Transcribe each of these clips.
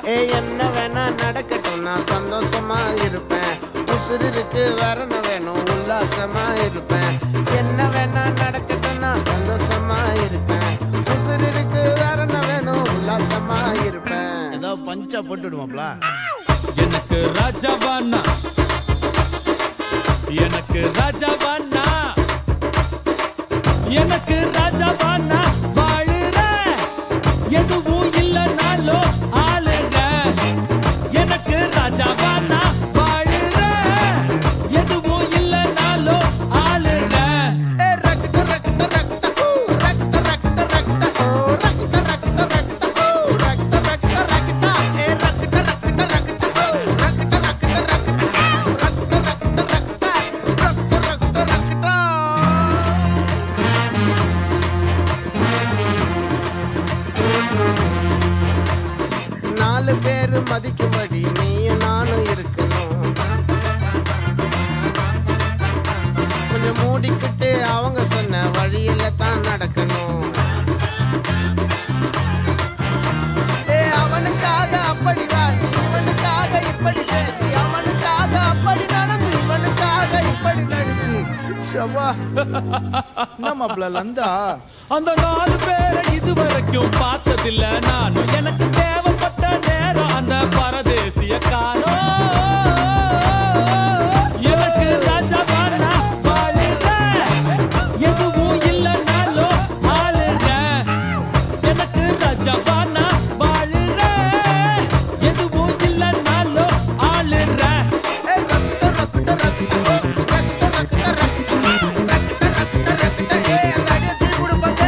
ஏ என்ன வேணா நடக்கட்டும் நான் சந்தோஷமா இருப்பேன் உசுறு இருக்கு வேற என்ன வேணும் உல்லாசமா இருப்பேன் என்ன வேணா நடக்கட்டும் நான் சந்தோஷமா இருப்பேன் உசுறு இருக்கு வேற என்ன வேணும் உல்லாசமா இருப்பேன் ஏதாவது பஞ்சா போட்டு விடுவாப்ல எனக்கு ராஜாவானா எனக்கு ராஜாவானா எனக்கு ராஜாவானா வாழுற எதுவும் இல்லைனாலும் ஆளுங்க எனக்கு ராஜாவானா வாழுற எதுவும் இல்லைனாலும் ஆளுங்க ஏ ரக்ட ரக்ட ரக்ட ஊ ரக்ட ரக்ட ரக்ட ஓ ரக்ட ரக்ட ரக்ட ஓ ரக்ட ரக்ட ரக்ட ஏ ரக்ட ரக்ட ரக்ட ஓ ரக்ட ரக்ட ரக்ட ரக்ட ரக்ட ரக்ட ரக்ட ரக்ட ரக்ட நாலு பேரு மதிக்கும்படி நீயும் நானும் இருக்கணும் கொஞ்சம் மூடிக்கிட்டு அவங்க சொன்ன வழியில தான் நடக்கணும் ஏ அவனுக்காக அப்படி வா நீ இவனுக்காக இப்படி பேசி அவனுக்காக அப்படி நடந்து இவனுக்காக இப்படி நடிச்சு ஷவா நம்ம லந்தா அந்த நாலு பேரை இதுவரைக்கும் பார்த்ததில்ல நானும் எனக்கு தேவைப்பட்ட நேரம் அந்த பரதேசிய காலம் எனக்கு ராஜாவானா வாழுற எதுவும் இல்லைனாலும் ஆளுங்க எனக்கு ராஜாவானா வாழுற எதுவும் இல்லைனாலும் ஆளுற ஏ ரக்ட ரக்ட ரக்ட ஓ ரக்ட ரக்ட ரக்ட ரக்ட ரக்ட ரக்ட ஏ அந்த அடியை திருப்பி கொடுப்பாங்க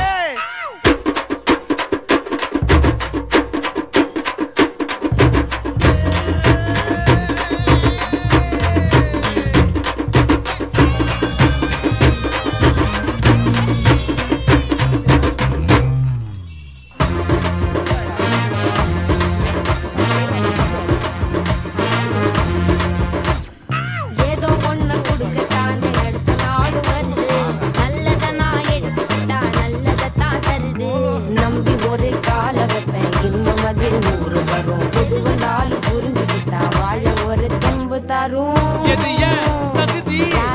ஏதோ ஒண்ணு கொடுக்கத்தானே அடுத்த நாடு வருது நல்லத நான் எடுத்துக்கிட்டா நல்லதத்தான் தருது நம்பி ஒரு கால வைப்பேன் இன்னும் அது நூறு வரும் எது வந்தாலும் புரிஞ்சுக்கிட்டா வாழ ஒரு தெம்பு தரும் எது ஏன் தகுதி